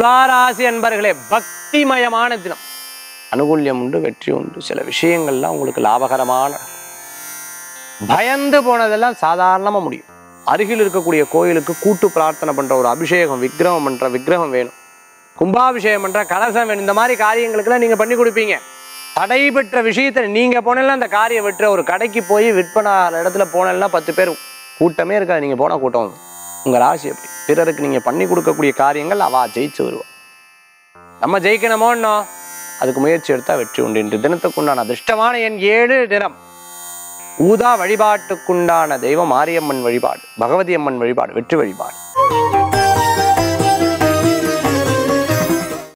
துளாராசி அன்பர்களே பக்திமயமான தினம் அனுகூல்யம் உண்டு வெற்றி உண்டு சில விஷயங்கள்லாம் உங்களுக்கு லாபகரமான பயந்து போனதெல்லாம் சாதாரணமா முடியும் அருகில் இருக்கக்கூடிய கோயிலுக்கு கூட்டு பிரார்த்தனை பண்ற ஒரு அபிஷேகம் விக்கிரகம் பண்ற விக்கிரகம் வேணும் கும்பாபிஷேகம் பண்ற கலசம் வேணும் இந்த மாதிரி காரியங்களுக்கெல்லாம் நீங்க பண்ணி கொடுப்பீங்க தடைபெற்ற விஷயத்தை நீங்க போனீங்கன்னா அந்த காரியம் வெற்ற ஒரு கடைக்கு போய் விற்பனை ஆகிற இடத்துல போனேன்னா பத்து பேர் கூட்டமே இருக்காது நீங்க போன கூட்டம் வரும். உங்க ராசி எப்படி பிறருக்கு நீங்க பண்ணி கொடுக்கக்கூடிய காரியங்கள் அவ ஜெயிச்சு வருவா நம்ம ஜெயிக்கணுமோன்னோ அதுக்கு முயற்சி எடுத்தா வெற்றி உண்டு இன்று தினத்துக்குண்டான அதிர்ஷ்டமான என் ஏழு தினம் ஊதா வழிபாட்டுக்குண்டான தெய்வம் மாரியம்மன் வழிபாடு பகவதி அம்மன் வழிபாடு வெற்றி வழிபாடு